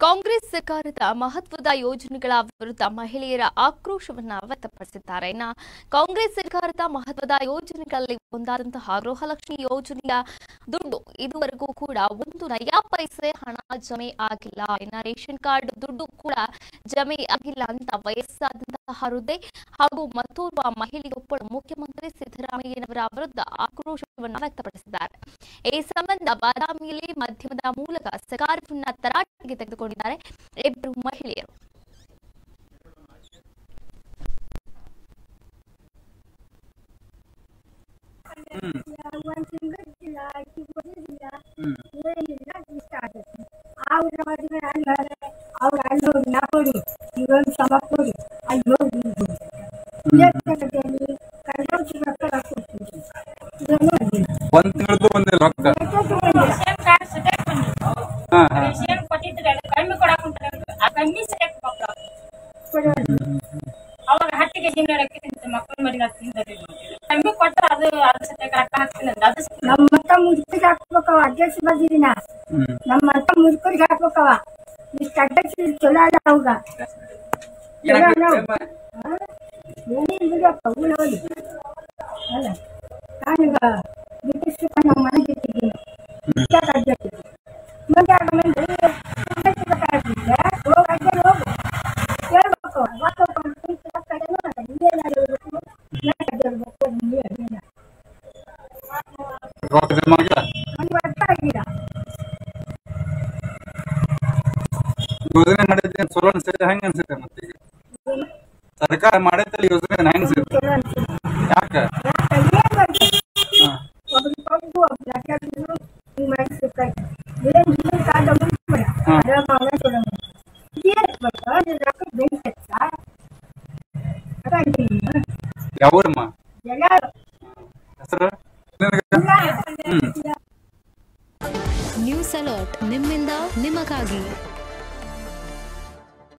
ಕಾಂಗ್ರೆಸ್ ಸರ್ಕಾರದ ಮಹತ್ವದ ಯೋಜನೆಗಳ ವಿರುದ್ಧ ಮಹಿಳೆಯರ ಆಕ್ರೋಶವನ್ನ ವ್ಯಕ್ತಪಡಿಸಿದ್ದಾರೆ ಇನ್ನ ಕಾಂಗ್ರೆಸ್ ಸರ್ಕಾರದ ಮಹತ್ವದ ಯೋಜನೆಗಳಲ್ಲಿ ಒಂದಾದಂತಹ ಗೃಹಲಕ್ಷ್ಮಿ ಯೋಜನೆಯ ದುಡ್ಡು ಇದುವರೆಗೂ ಕೂಡ ಒಂದು ನಯಾ ಪೈಸೆ ಹಣ ಜಮೆ ಆಗಿಲ್ಲ ಇನ್ನ ರೇಷನ್ ಕಾರ್ಡ್ ದುಡ್ಡು ಕೂಡ ಜಮೆ ಆಗಿಲ್ಲ ಅಂತ ವಯಸ್ಸಾದಂತಹ ವೃದ್ಧೆ ಹಾಗೂ ಮತ್ತೋರ್ವ ಮಹಿಳೆಯೊಬ್ಬಳು ಮುಖ್ಯಮಂತ್ರಿ ಸಿದ್ದರಾಮಯ್ಯನವರ ವಿರುದ್ಧ ಆಕ್ರೋಶವನ್ನು ವ್ಯಕ್ತಪಡಿಸಿದ್ದಾರೆ ಈ ಸಂಬಂಧ ಬಾದಾಮಿಯಲ್ಲಿ ಮಾಧ್ಯಮದ ಮೂಲಕ ಸರ್ಕಾರವನ್ನ ತರಾಟೆಗೆ ತೆಗೆದುಕೊಂಡಿದ್ದಾರೆ ಇಬ್ಬರು ಮಹಿಳೆಯರು ಒಂದ್ ತಿಂಗಳಿಲ್ಲ ಆಕಿ ಬರೋದಿಲ್ಲ ಏನಿಲ್ಲ ಇಷ್ಟ ಆಗುತ್ತೆ ಅವ್ರ ಮದುವೆ ಅಲ್ಲಿ ಅವ್ರು ಅಲ್ಲಿ ಹೋಗಿ ನಾ ಕೊಡಿ ಇವೊಂದು ಸಮ ಕೊಡಿ ಅಲ್ಲಿ ಹೋಗಿ ಇಲ್ಲಿ ಹೋಗಿ ಇದೇ ಕಡೆಯಲ್ಲಿ ಕರ್ನಾಟಕ ರೊಕ್ಕ ಕೊಡ್ತೀವಿ ಇದನ್ನು ಅಡ್ಡಿಲ್ಲ ಒಂದ್ ತಿಂಗಳದ್ದು ಒಂದೇ ರೊಕ್ಕ ರೇಷನ್ ಕಾರ್ಡ್ ಸರಿಯಾಗಿ ಬಂದಿತ್ತು ಹಾ ಹಾ ರೇಷನ್ ಕೊಟ್ಟಿದ್ರೆ ಅದು ಕಮ್ಮಿ ಕೊಡಾಕ್ ಕುಂತಾರೆ ಆ ಕಮ್ಮಿ ಸರಿಯಾಗಿ ಮಕ್ಕಳು ಕೊಡೋದು ಅವಾಗ ಹತ್ತು ಕೆಜಿ ಅಕ್ಕಿ ತಿಂತ ಮಕ್ಕಳ ಮರಿಗೆ ಅದು ತಿಂತಾರೆ ಕಮ್ಮಿ ಕೊಟ್ಟರೆ ಅದು ಅದು ಸತ್ಯಕ್ಕೆ ರೊಕ್ಕ ಹಾಕ್ತೀನಿ ಅಂತ ಅದು ಸತ್ಯ. ನಮ್ಮ ಮಟ್ಟ ಮುದುಕರಿಗೆ ಹಾಕ್ಬೇಕವ ಅಧ್ಯಕ್ಷ ಬಂದಿದ್ದೀನ ಹ್ಮ್ ನಮ್ಮ ಮಟ್ಟ ಮುದುಕರಿಗೆ ಹಾಕ್ಬೇಕವ ಇಷ್ಟು ಅಧ್ಯಕ್ಷ ಚಲೋ ಅಲ್ಲ ಅವಾಗ ಚಲೋ ಅಲ್ಲ ಅವು. ಹಾ? ಏನೇನ್ ಬಿಡಪ್ಪ ಉಳ್ಳೋದು ಅಲ್ಲ ನಾನೀಗ ಬ್ರಿಟಿಷ್ ನಮ್ಮ ಮನೆಗೆ ಇಟ್ಟಿದ್ದೀನಿ ಇಷ್ಟ ಅಧ್ಯಕ್ಷ ಮುಂದೆ ಆಗ ಮುಂದೆ ಅಧ್ಯಕ್ಷ ಬೇಕಾಗಿದ್ದೆ ಹೋಗಿ ಅಡ್ಡ ಹೋಗು ಹೇಳ್ಬೇಕು ವಾಕಪ್ಪ ಕುಂತು ಕಡೆನೂ ಅಲ್ಲ ಹಿಂದೆ ಹೇಳ್ಬೇಕು ನಾ ಕಡೆ ಹೇಳ್ಬೇಕು ಹಿಂದೆ ಅದೇನ ರೊಕ್ಕ ಜಮಾ ಆಗಿಲ್ಲ ನನಗೆ ಅರ್ಥ ಆಗಿಲ್ಲ ಯೋಜನೆ ಮಾಡಿದ್ರೆ ಚಲೋ ಅನ್ಸುತ್ತೆ ಹೆಂಗ ಅನ್ಸುತ್ತೆ ಮತ್ತೀಗ ಸರ್ಕಾರ ಮಾಡೈತಲ್ಲ ಯೋಜನೆ ಹೆಂಗ್ ಅನ್ಸುತ್ತೆ ಚಲೋ ಅನ್ಸಿಲ್ಲ ಯಾಕ ಯಾಕೆ ಏನ್ ಮಾಡ್ತೀವಿ ಹಾ. ಒಬ್ರಿಗೆ ಕೊಟ್ಟು ಒಬ್ರು ಅಡ್ಡಾಡಿದ್ರು ಹಿಂಗ್ ಮಾಡಿಸ್ಬೇಕಾಯ್ತು ಏನ್ ಹಿಂದಿನ ಕಾಲ ಬಿಟ್ಬಿಡ ಹಾ. ಅದ ಮಾವ ಚಲೋ ಏನಕ್ಕೆ ಬರ್ತಾ ನಿನ್ ರೊಕ್ಕ ಬೆಂಕಿ ಹಚ್ಚ ಅದ ಅಂತೀನಿ ಯಾವೂರಮ್ಮ ಎಲ್ಲಾರು ಹೆಸರು ಎಲ್ಲ ನ್ಯೂಸ್ ಅಲರ್ಟ್ ನಿಮ್ಮಿಂದ ನಿಮಗಾಗಿ